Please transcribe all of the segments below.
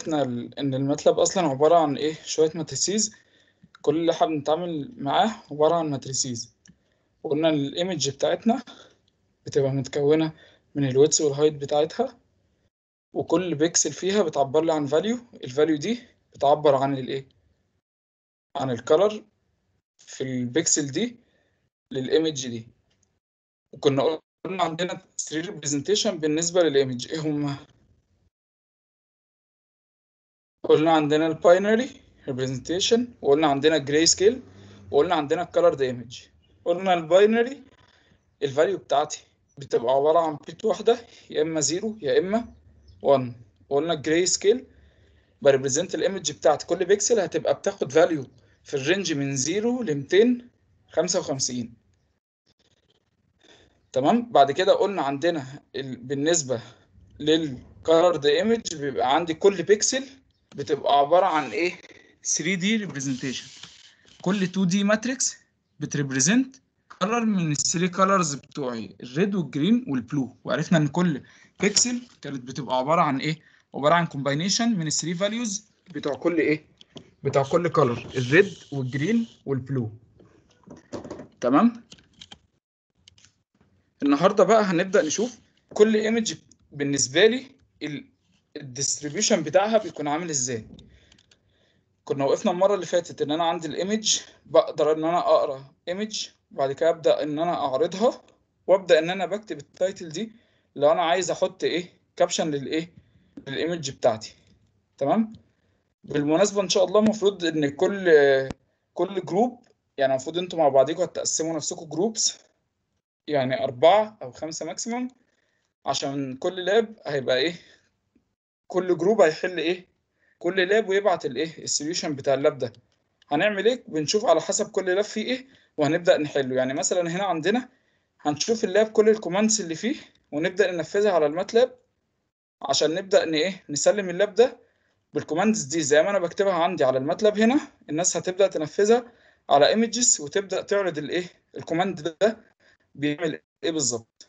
عرفنا ال- ان الماتلاب اصلا عباره عن ايه شويه ماتريسيز كل اللي احنا بنتعامل معاه عباره عن ماتريسيز وقلنا ان الايمج بتاعتنا بتبقى متكونه من الويدث والهايت بتاعتها وكل بيكسل فيها بتعبر لي عن فاليو الفاليو دي بتعبر عن الايه عن الكلر في البيكسل دي للايمج دي وكنا قلنا عندنا 3 ريبريزنتيشن بالنسبه للايمج ايه هما قلنا عندنا الباينري ريبريزنتيشن وقلنا عندنا جراي سكيل وقلنا عندنا الكالرد ايمج قلنا الباينري الفاليو بتاعتي بتبقى عباره عن بيت واحده يا اما 0 يا اما 1 وقلنا الجراي سكيل بريبريزنت الايمج بتاعت كل بيكسل هتبقى بتاخد فاليو في الرينج من 0 ل 255 تمام بعد كده قلنا عندنا ال... بالنسبه للكالرد ايمج بيبقى عندي كل بيكسل بتبقى عباره عن ايه 3 دي ريبريزنتيشن كل 2 دي ماتريكس بتريبريزنت كلر من الثري كلرز بتوعي الريد والجرين والبلو وعرفنا ان كل بيكسل كانت بتبقى عباره عن ايه عباره عن كومباينيشن من الثري فاليوز بتوع كل ايه بتوع كل كلر الريد والجرين والبلو تمام النهارده بقى هنبدا نشوف كل ايمج بالنسبه لي الديستريبيوشن بتاعها بيكون عامل ازاي كنا وقفنا المره اللي فاتت ان انا عندي الايمج بقدر ان انا اقرا ايمج بعد كده ابدا ان انا اعرضها وابدا ان انا بكتب التايتل دي لو انا عايز احط ايه كابشن للايه للايمج بتاعتي تمام بالمناسبه ان شاء الله المفروض ان كل كل جروب يعني المفروض انتوا مع بعضيكم هتقسموا نفسكم جروبس يعني أربعة أو خمسة ماكسيموم عشان كل لاب هيبقى إيه كل جروب هيحل إيه كل لاب ويبعت الإيه السوليوشن بتاع اللاب ده هنعمل إيه بنشوف على حسب كل لاب فيه إيه وهنبدأ نحله يعني مثلا هنا عندنا هنشوف اللاب كل الكوماندز اللي فيه ونبدأ ننفذها على الماتلاب عشان نبدأ إن إيه نسلم اللاب ده بالكوماندز دي زي ما أنا بكتبها عندي على الماتلاب هنا الناس هتبدأ تنفذها على ايمجز وتبدأ تعرض الإيه الكوماند ده بيعمل ايه بالظبط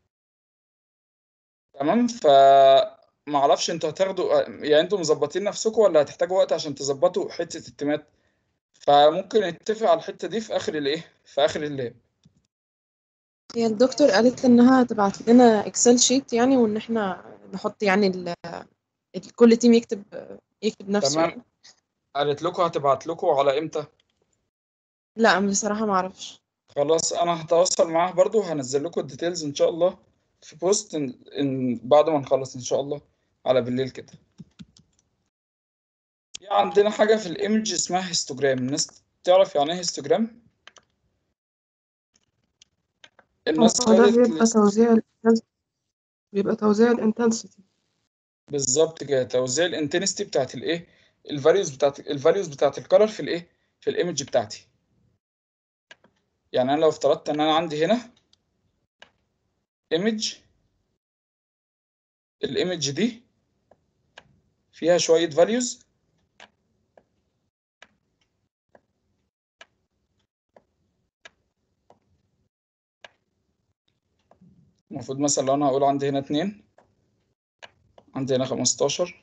تمام ف ما اعرفش انتوا هتاخدوا يعني انتوا مظبطين نفسكم ولا هتحتاجوا وقت عشان تظبطوا حته التيمات فممكن نتفق على الحته دي في اخر الايه في اخر اللاب هي الدكتور قالت انها تبعت لنا اكسل شيت يعني وان احنا نحط يعني ال ال- كل تيم يكتب يكتب نفسه تمام. يعني. قالت لكم هتبعت لكم على امتى لا بصراحة ما اعرفش خلاص انا هتواصل معاها برضو هنزل لكم الديتيلز ان شاء الله في بوست إن, إن بعد ما نخلص ان شاء الله على بالليل كده في عندنا حاجه في الايمج اسمها هيستوجرام الناس تعرف يعني ايه هيستوجرام الناس هو ده قالت بيبقى توزيع ال- بيبقى توزيع الانتنسيتي بالظبط كده توزيع الانتنستي بتاعت الايه الفاليوز بتاعت الفاليوز بتاعت الكلر في الايه في الايمج بتاعتي يعني انا لو افترضت ان انا عندي هنا ايمج الايمج دي فيها شوية values المفروض مثلا لو انا هقول عندي هنا اتنين عندي هنا خمستاشر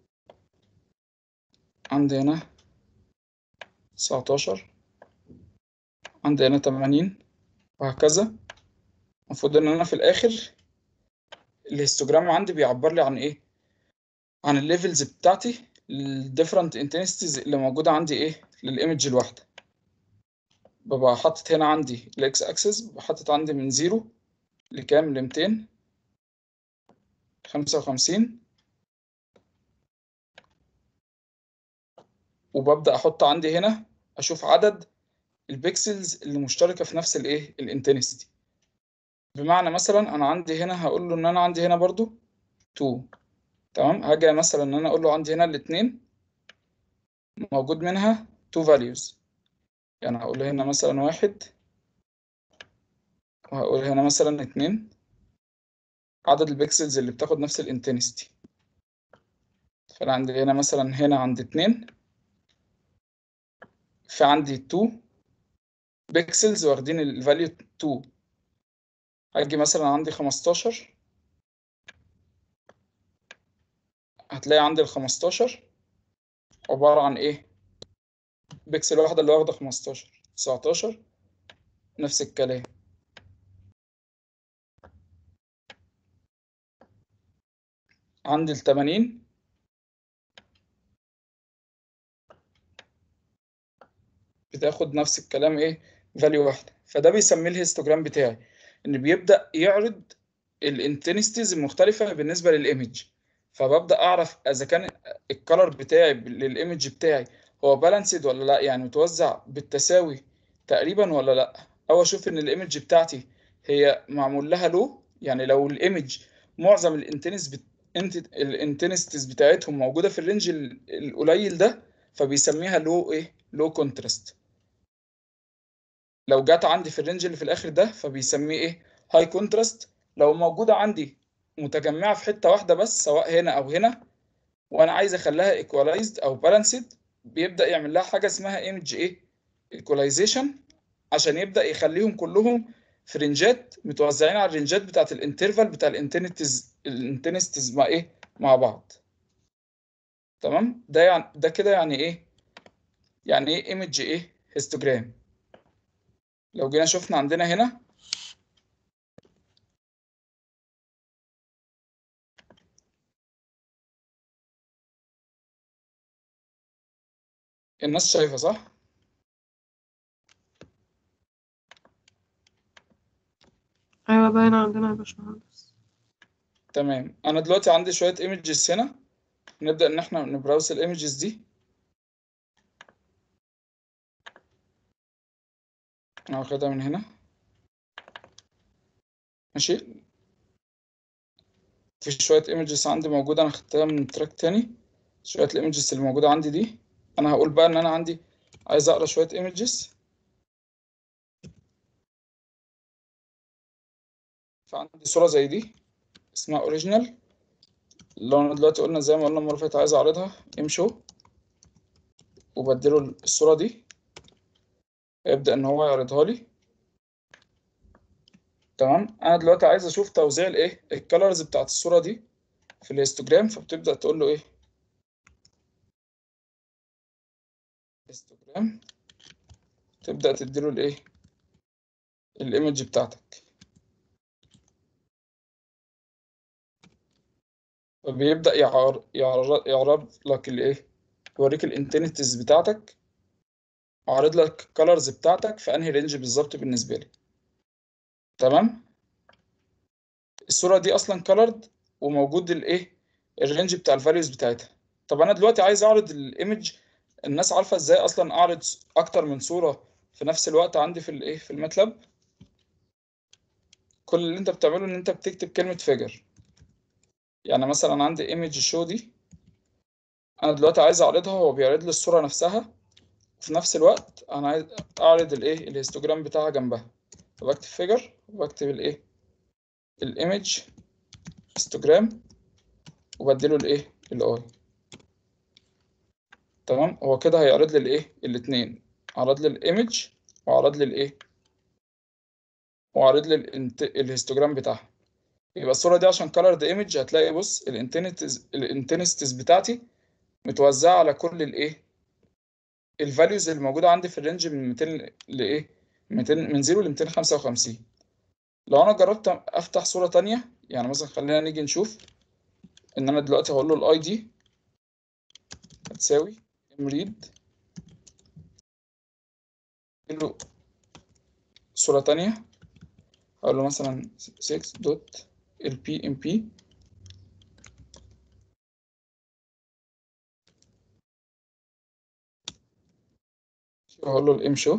عندي هنا تسعتاشر عندي هنا تمانين وهكذا المفروض ان انا في الاخر الهيستوجرام عندي بيعبر لي عن ايه عن الليفلز بتاعتي الديفرنت انتنسيتيز اللي موجوده عندي ايه للايمج الواحده ببقى حاطط هنا عندي الاكس اكسس ببقى حاطط عندي من زيرو لكام لميتين خمسة وخمسين وببدأ أحط عندي هنا أشوف عدد البيكسلز اللي مشتركة في نفس الإيه الانتنسيتي بمعنى مثلا أنا عندي هنا هقول له إن أنا عندي هنا برضو 2 تمام هاجي مثلا إن أنا أقول له عندي هنا الاتنين موجود منها 2 values يعني هقول له هنا مثلا واحد وهقول هنا مثلا اتنين عدد البيكسلز اللي بتاخد نفس الانتنسيتي فأنا عندي هنا مثلا هنا عند اتنين في عندي 2 بيكسلز واخدين الفاليو 2 هاجي مثلا عندي 15 هتلاقي عندي ال 15 عبارة عن ايه بيكسل واحدة اللي واخدة 15 19 نفس الكلام عندي ال 80 بتاخد نفس الكلام ايه فاليو واحدة فده بيسميه الهيستوجرام بتاعي ان بيبدأ يعرض الانتنستيز المختلفة بالنسبة للايمج فببدأ اعرف اذا كان الكلر بتاعي للايمج بتاعي هو بالانسد ولا لا يعني متوزع بالتساوي تقريبا ولا لا او اشوف ان الايمج بتاعتي هي معمول لها لو يعني لو الايمج معظم الانتنس بت... الانتنستيز بتاعتهم موجوده في الرينج القليل ده فبيسميها لو ايه لو كونتراست لو جت عندي في الرينج اللي في الاخر ده فبيسميه ايه هاي كونتراست لو موجوده عندي متجمعه في حته واحده بس سواء هنا او هنا وانا عايز اخليها ايكواليزد او بالانسد بيبدا يعمل لها حاجه اسمها ايمج ايه ايكواليزيشن عشان يبدا يخليهم كلهم في رينجات متوزعين على الرينجات بتاعت الانترفال بتاع الانتنستيز الانتنستيز مع ايه مع بعض تمام ده يعني ده كده يعني ايه يعني ايه ايمج ايه هيستوجرام لو جينا شفنا عندنا هنا الناس شايفة صح؟ أيوة باين عندنا يا باشمهندس تمام انا دلوقتي عندي شوية ايمجز هنا نبدأ ان احنا نبراوز الايمجز دي انا واخدها من هنا ماشي في شوية ايمجز عندي موجودة انا خدتها من تراك تاني شوية الايمجز اللي موجودة عندي دي انا هقول بقى ان انا عندي عايز اقرا شوية ايمجز فعندي صورة زي دي اسمها اوريجينال لو انا دلوقتي قلنا زي ما قلنا المرة اللي فاتت عايز اعرضها امشو وبديله الصورة دي يبدأ ان هو يعرضها لي تمام انا دلوقتي عايز اشوف توزيع الايه الكالرز بتاعت الصورة دي في الهيستوجرام فبتبدأ تقول له ايه هيستوجرام تبدأ تديله الايه الايمج بتاعتك فبيبدأ يعرض يعرض, يعرض لك الايه يوريك الانتنتيز بتاعتك عارض لك الكالرز بتاعتك في انهي رينج بالظبط بالنسبة لي تمام الصورة دي اصلا كالرد وموجود الايه الرينج بتاع الفاليوز بتاعتها طب انا دلوقتي عايز اعرض الايمج الناس عارفة ازاي اصلا اعرض اكتر من صورة في نفس الوقت عندي في الايه في الماتلاب كل اللي انت بتعمله ان انت بتكتب كلمة فيجر يعني مثلا عندي ايمج شو دي انا دلوقتي عايز اعرضها هو بيعرض لي الصورة نفسها وفي نفس الوقت انا عايز اعرض الايه الهيستوجرام بتاعها جنبها فبكتب فيجر وبكتب الايه الايمج هيستوجرام وبديله الايه الاي تمام هو كده هيعرض لي الايه الاثنين عرض لي الايمج وعرض لي الايه وعرض لي الانت... الهيستوجرام بتاعها يبقى الصورة دي عشان colored image هتلاقي بص الانتنستيز الانتنستيز بتاعتي متوزعة على كل الايه الفاليوز اللي موجودة عندي في الرينج من 200 لايه 200 من 0 ل 255 لو انا جربت افتح صورة تانية يعني مثلا خلينا نيجي نشوف ان انا دلوقتي هقول له الاي دي هتساوي امريد له صورة تانية هقول له مثلا 6 دوت البي ام بي هقول له الام شو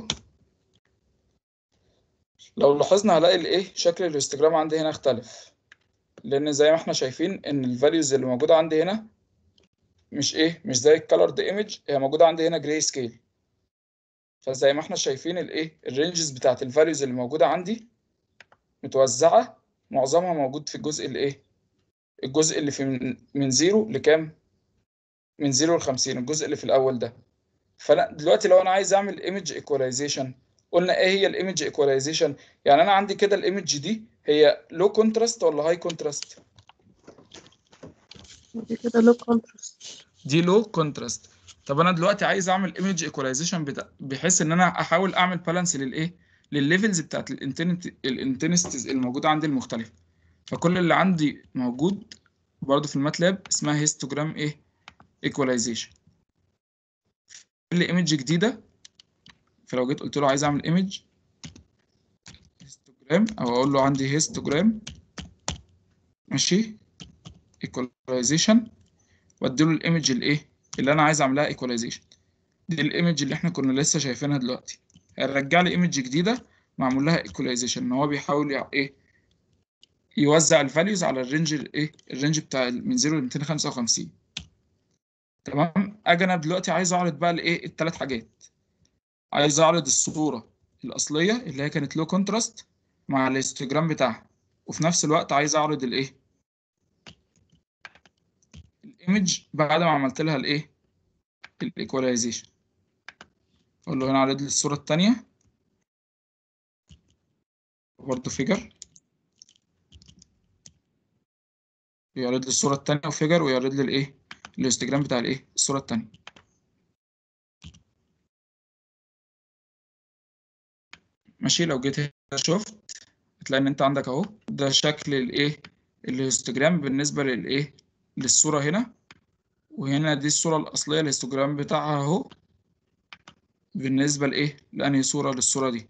لو لاحظنا هلاقي الايه شكل الهيستوجرام عندي هنا اختلف لان زي ما احنا شايفين ان الفاليوز اللي موجوده عندي هنا مش ايه مش زي الكالرد ايمج هي موجوده عندي هنا جراي سكيل فزي ما احنا شايفين الايه الرينجز بتاعت الفاليوز اللي موجوده عندي متوزعه معظمها موجود في الجزء الايه الجزء اللي في من, من زيرو لكام من زيرو ل 50 الجزء اللي في الاول ده فانا دلوقتي لو انا عايز اعمل ايمج ايكواليزيشن قلنا ايه هي الايمج ايكواليزيشن يعني انا عندي كده الايمج دي هي لو كونتراست ولا هاي كونتراست دي كده لو كونتراست دي لو كونتراست طب انا دلوقتي عايز اعمل ايمج ايكواليزيشن بحيث ان انا احاول اعمل بالانس للايه للليفلز بتاعت الانتنستيز الموجوده عندي المختلفه فكل اللي عندي موجود برضه في الماتلاب اسمها هيستوجرام ايه ايكواليزيشن كل ايمج جديده فلو جيت قلت له عايز اعمل ايمج هيستوجرام او اقول له عندي هيستوجرام ماشي ايكواليزيشن واديله الايمج الايه اللي انا عايز اعملها ايكواليزيشن دي الايمج اللي احنا كنا لسه شايفينها دلوقتي هيرجع لي ايمج جديده معمول لها ايكواليزيشن ان هو بيحاول يع- ايه يوزع الفاليوز على الرينج الايه الرينج بتاع ال- من 0 ل 255 تمام اجي انا دلوقتي عايز اعرض بقى الايه الثلاث حاجات عايز اعرض الصوره الاصليه اللي هي كانت لو كونتراست مع الهيستوجرام بتاعها وفي نفس الوقت عايز اعرض الايه الايمج بعد ما عملت لها الايه الايكواليزيشن اقول له هنا عرض لي الصوره الثانيه برضه فيجر يعرض لي الصوره الثانيه وفيجر ويعرض لي الايه الانستجرام بتاع الايه الصوره الثانيه ماشي لو جيت هنا شفت هتلاقي ان انت عندك اهو ده شكل الايه الهيستوجرام بالنسبه للايه للصوره هنا وهنا دي الصوره الاصليه الهيستوجرام بتاعها اهو بالنسبه لايه لانهي صوره للصوره دي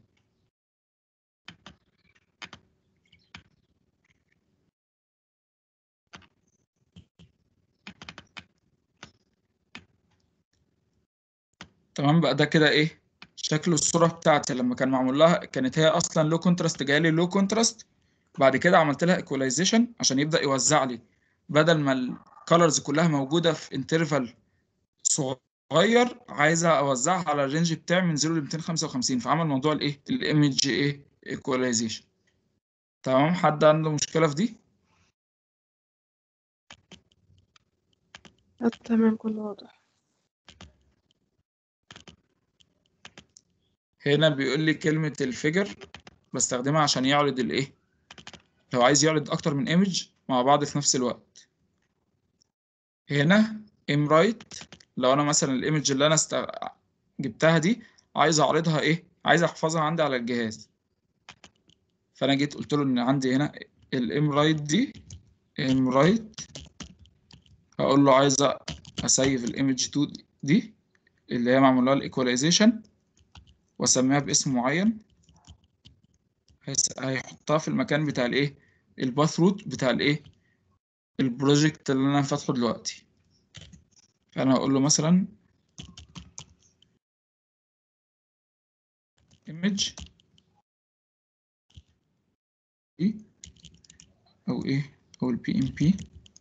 تمام بقى ده كده ايه شكل الصوره بتاعتي لما كان معمول لها كانت هي اصلا لو كونتراست جايه لي لو كونتراست بعد كده عملت لها ايكواليزيشن عشان يبدا يوزع لي بدل ما الكالرز كلها موجوده في انترفال صغير عايزه اوزعها على الرينج بتاعي من 0 ل 255 فعمل موضوع الايه الايمج ايه ايكواليزيشن تمام حد عنده مشكله في دي آه، تمام كله واضح هنا بيقول لي كلمه الفيجر بستخدمها عشان يعرض الايه لو عايز يعرض اكتر من ايمج مع بعض في نفس الوقت هنا ام رايت لو انا مثلا الايمج اللي انا است... جبتها دي عايز اعرضها ايه عايز احفظها عندي على الجهاز فانا جيت قلت له ان عندي هنا الام رايت دي ام رايت هقول له عايز اسيف الايمج 2 دي اللي هي معمول لها الايكواليزيشن واسميها باسم معين هيس- هيحطها في المكان بتاع الايه الباث روت بتاع الايه البروجكت اللي انا فاتحه دلوقتي فانا هقول له مثلا image إيه؟ او ايه او البي ام بي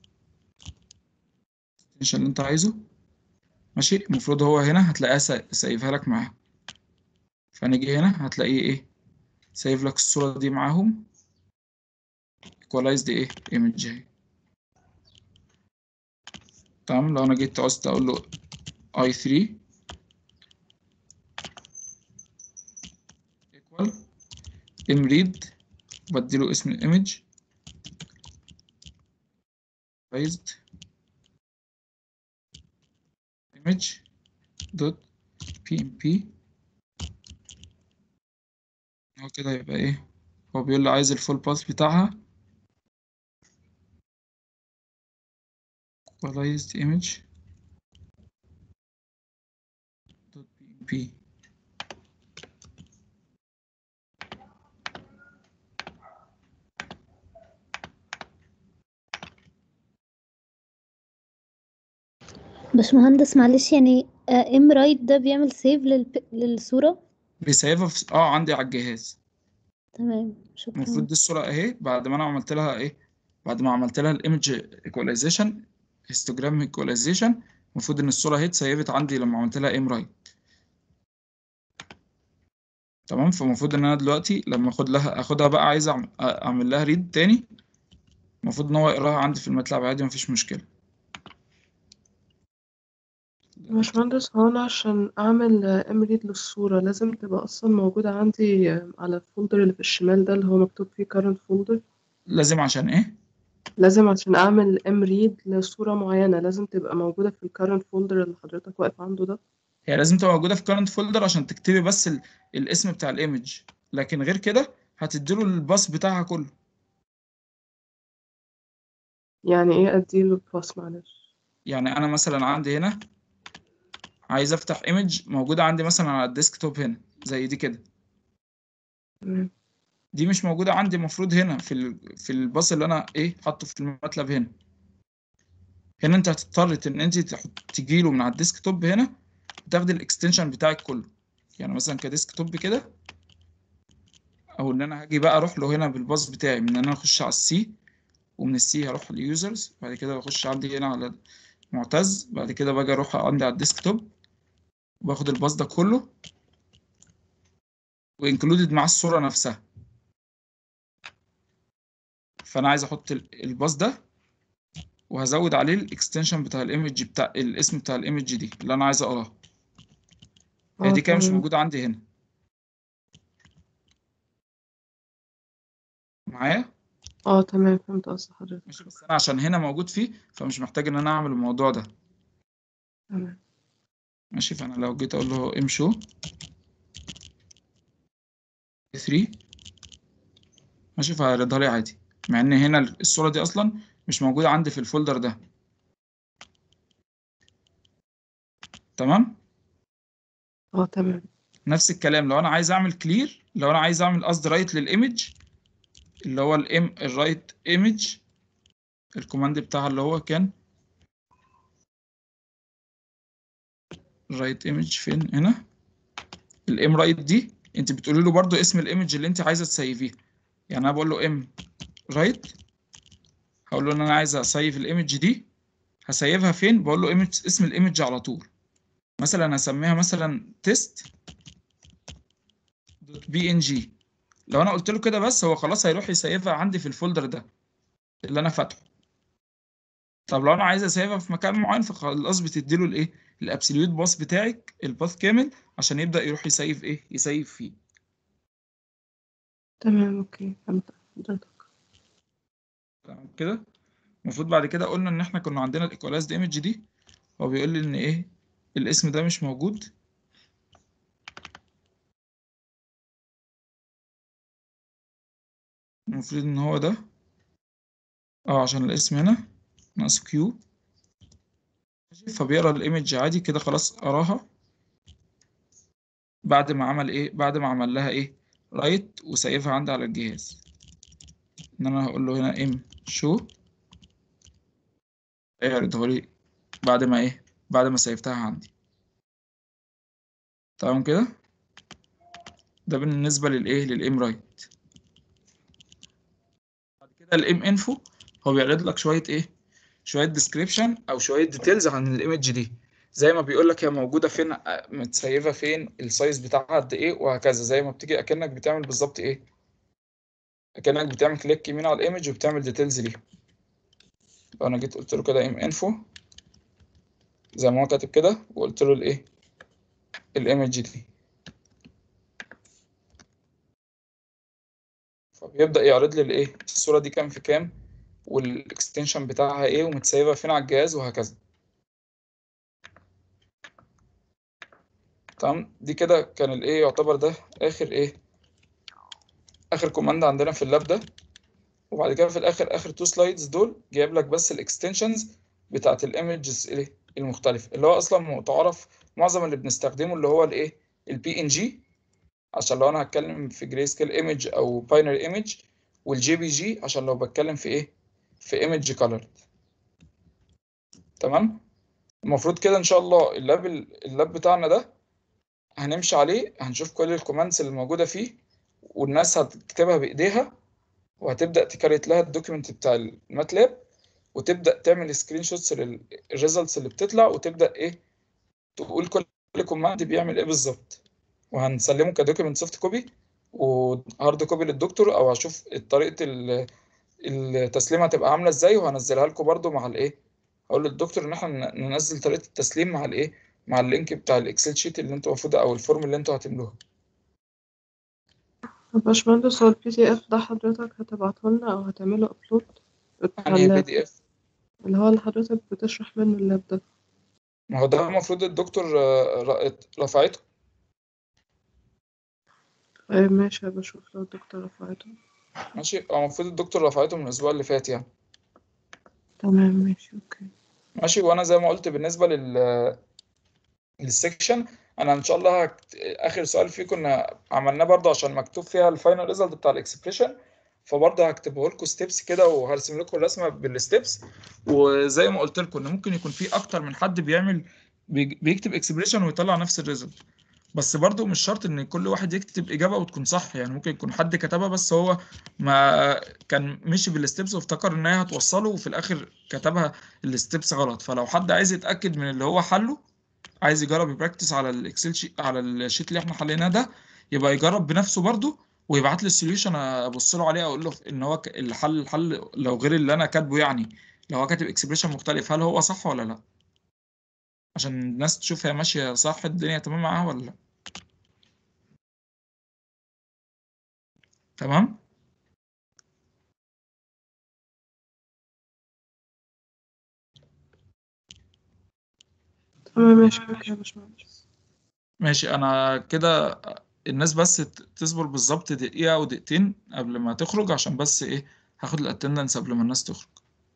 اللي انت عايزه ماشي المفروض هو هنا هتلاقيها سا- سايبها لك معاه فنيجي هنا هتلاقيه ايه سايب لك الصورة دي معاهم equalized ايه image اهي تمام لو انا جيت عوزت اقول له i3 equal mread بديله اسم الايمج equalized image dot pmp هو كده يبقى ايه هو بيقول لي عايز الفول باث بتاعها equalized image dot pmp باشمهندس معلش يعني ام رايت ده بيعمل سيف للصورة بيسيبها في اه عندي على الجهاز تمام شكرا المفروض دي الصورة اهي بعد ما انا عملت لها ايه بعد ما عملت لها الايمج ايكواليزيشن هيستوجرام ايكواليزيشن المفروض ان الصورة اهي اتسيبت عندي لما عملت لها ام رايت تمام فالمفروض ان انا دلوقتي لما اخد لها اخدها بقى عايز أعم- اعمل لها ريد تاني المفروض ان هو يقراها عندي في الماتلاب عادي مفيش مشكلة يا باشمهندس هو أنا عشان أعمل إمريد للصورة لازم تبقى أصلا موجودة عندي آه، على الفولدر اللي في الشمال ده اللي هو مكتوب فيه current folder لازم عشان ايه لازم عشان اعمل ام ريد لصورة معينة لازم تبقى موجودة في الكارنت فولدر اللي حضرتك واقف عنده ده هي لازم تبقى موجوده في كارنت فولدر عشان تكتبي بس ال... الاسم بتاع الايمج لكن غير كده هتديله الباص بتاعها كله يعني ايه اديله الباس معلش يعني انا مثلا عندي هنا عايز افتح ايمج موجوده عندي مثلا على الديسكتوب هنا زي دي كده تمام دي مش موجوده عندي المفروض هنا في ال... في الباص اللي انا ايه حاطه في الماتلاب هنا هنا انت هتضطر ان انت تحط تجيله من على الديسكتوب هنا تاخدي الاكستنشن بتاعك كله يعني مثلا كديسكتوب كده او ان انا هاجي بقى اروح له هنا بالباص بتاعي من ان انا اخش على السي ومن السي هروح لليوزرز بعد كده بخش عندي هنا على معتز بعد كده باجي اروح عندي على الديسكتوب باخد الباص ده كله وانكلودد مع الصورة نفسها فانا عايز احط ال- الباص ده وهزود عليه الاكستنشن بتاع الايمج بتاع الاسم بتاع الايمج دي اللي انا عايز اقراها هي اه دي كده مش تمام موجودة عندي هنا معايا اه تمام فهمت قصد حضرتك ماشي بس انا عشان هنا موجود فيه فمش محتاج ان انا اعمل الموضوع ده تمام ماشي فانا لو جيت اقول له ام شو 3 ماشي فهيعرضها لي عادي مع ان هنا الصورة دي اصلا مش موجودة عندي في الفولدر ده تمام اه تمام نفس الكلام لو انا عايز اعمل كلير لو انا عايز اعمل قصد رايت للايمج اللي هو الام الرايت ايمج الكوماند بتاعها اللي هو كان رايت ايمج فين هنا الام رايت دي انت بتقولي له برضو اسم الايمج اللي انت عايزه تسيفيها يعني انا بقول له ام رايت هقول له ان انا عايز اسيف الايمج دي هسيفها فين بقول له ايمج اسم الايمج على طول مثلا هسميها مثلا تيست دوت بي ان جي لو انا قلت له كده بس هو خلاص هيروح يسيفها عندي في الفولدر ده اللي انا فاتحه طب لو انا عايز اسيفها في مكان معين فخلاص بتدي له الايه الابسوليوت باص بتاعك الباث كامل عشان يبدا يروح يسيف ايه يسيف فيه تمام اوكي فهمت حضرتك تمام كده المفروض بعد كده قلنا ان احنا كنا عندنا الايكولايزد ايمج دي هو بيقول لي ان ايه الاسم ده مش موجود المفروض ان هو ده اه عشان الاسم هنا ناقص كيو فبيقرا الايمج عادي كده خلاص قراها بعد ما عمل ايه بعد ما عمل لها ايه رايت وسيفها عندي على الجهاز ان انا هقول له هنا ام شو اعرضه لي بعد ما ايه بعد ما سيفتها عندي تمام كده ده بالنسبة للايه للام رايت بعد كده الام انفو هو بيعرض لك شوية ايه شوية ديسكريبشن او شوية ديتيلز عن الايمج دي زي ما بيقول لك هي موجودة فين آه، متسيفة فين السايز بتاعها قد ايه وهكذا زي ما بتيجي اكنك بتعمل بالظبط ايه اكنك بتعمل كليك يمين على الايمج وبتعمل ديتيلز ليها لو انا جيت قلت له كده ام انفو زي ما هو كاتب كده وقلت له الايه الايمج دي فبيبدأ يعرض لي الايه الصورة دي كام في كام والاكستنشن بتاعها ايه ومتسيبة فين على الجهاز وهكذا تمام دي كده كان الايه يعتبر ده اخر ايه اخر كوماند عندنا في اللاب ده وبعد كده في الاخر اخر تو سلايدز دول جايب لك بس الاكستنشنز بتاعت الايمجز ايه المختلفة اللي هو اصلا متعارف معظم اللي بنستخدمه اللي هو الايه البي ان جي عشان لو انا هتكلم في جراي سكيل ايمج او باينري ايمج والجي بي جي عشان لو بتكلم في ايه في ايمج كولرد تمام المفروض كده ان شاء الله اللاب اللاب بتاعنا ده هنمشي عليه هنشوف كل الكوماندز اللي موجوده فيه والناس هتكتبها بايديها وهتبدا تكريت لها الدوكيمنت بتاع الماتلاب وتبدا تعمل سكرين شوتس للريزلتس اللي بتطلع وتبدا ايه تقول كل كوماند بيعمل ايه بالظبط وهنسلمه كدوكيمنت سوفت كوبي وهارد كوبي للدكتور او هشوف طريقه ال- التسليم هتبقى عامله ازاي وهنزلها لكم برضو مع الايه هقول للدكتور ان احنا ن- ننزل طريقه التسليم مع الايه مع اللينك بتاع الاكسل شيت اللي انتوا المفروض او الفورم اللي انتوا هتملوها طب باشمهندس هو البي دي اف ده حضرتك هتبعته لنا او هتعمله ابلود بتاع انهي بي اللاب دي اف اللي هو اللي حضرتك بتشرح منه اللاب ده ما هو ده المفروض الدكتور آه، ر- رفعته طيب ماشي بشوف لو الدكتور رفعته ماشي هو المفروض الدكتور رفعته من الاسبوع اللي فات يعني تمام ماشي اوكي ماشي وانا زي ما قلت بالنسبه لل للسكشن انا ان شاء الله هكت... اخر سؤال فيه كنا عملناه برضه عشان مكتوب فيها الفاينل ريزلت بتاع الاكسبريشن فبرضه هكتبه لكم ستيبس كده وهرسم لكم الرسمه بالستيبس وزي ما قلت لكم ان ممكن يكون في اكتر من حد بيعمل بي- بيكتب اكسبريشن ويطلع نفس الريزلت بس برضه مش شرط ان كل واحد يكتب اجابه وتكون صح يعني ممكن يكون حد كتبها بس هو ما كان مشي بالستبس وافتكر ان هي هتوصله وفي الاخر كتبها الستبس غلط فلو حد عايز يتاكد من اللي هو حله عايز يجرب يبراكتس على الاكسل شيت على الشيت اللي احنا حليناه ده يبقى يجرب بنفسه برضه ويبعت لي السوليوشن ابص له عليه اقول له ان هو ك- الحل الحل لو غير اللي انا كاتبه يعني لو هو كاتب اكسبريشن مختلف هل هو صح ولا لا عشان الناس تشوف هي ماشيه صح الدنيا تمام معاها ولا لا تمام تمام ماشي اوكي يا باشمهندس ماشي انا كده الناس بس ت- تصبر بالظبط دقيقة او دقيقتين قبل ما تخرج عشان بس ايه هاخد الاتندنس قبل ما الناس تخرج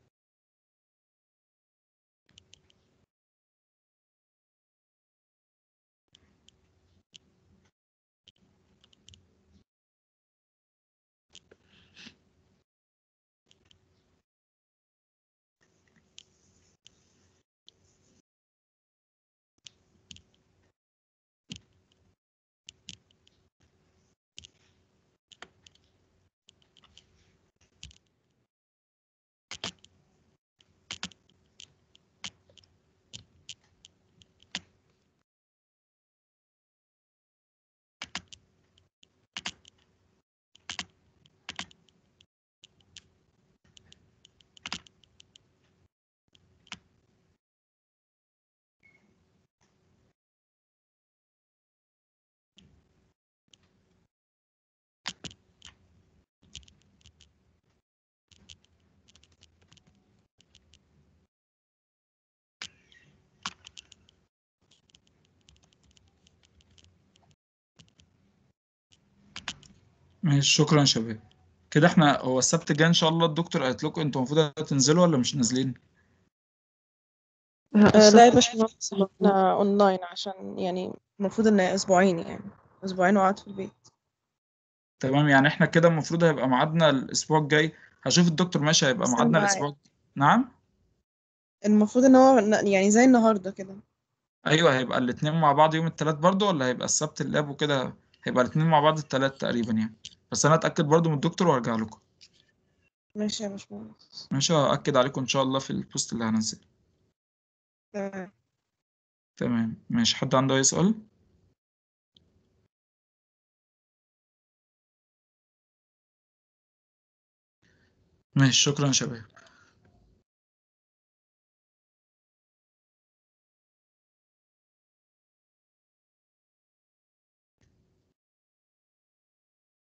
ماشي شكرا يا شباب كده احنا هو السبت الجاي ان شاء الله الدكتور قالت لكم انتوا المفروض هتنزلوا ولا مش نازلين آه، لا يا السبت باشمهندس احنا اونلاين عشان يعني المفروض ان اسبوعين يعني اسبوعين وقعد في البيت تمام يعني احنا كده المفروض هيبقى ميعادنا الاسبوع الجاي هشوف الدكتور ماشي هيبقى استنى ميعادنا معايا. الاسبوع نعم المفروض ان هو ن- يعني زي النهارده كده ايوه هيبقى الاتنين مع بعض يوم التلات برضو ولا هيبقى السبت اللاب وكده هيبقى الاتنين مع بعض التلات تقريبا يعني بس انا اتاكد برضو من الدكتور وارجع لكم ماشي يا باشمهندس ماشي هاكد عليكم ان شاء الله في البوست اللي هنزله تمام تمام ماشي حد عنده اي سؤال ماشي شكرا يا شباب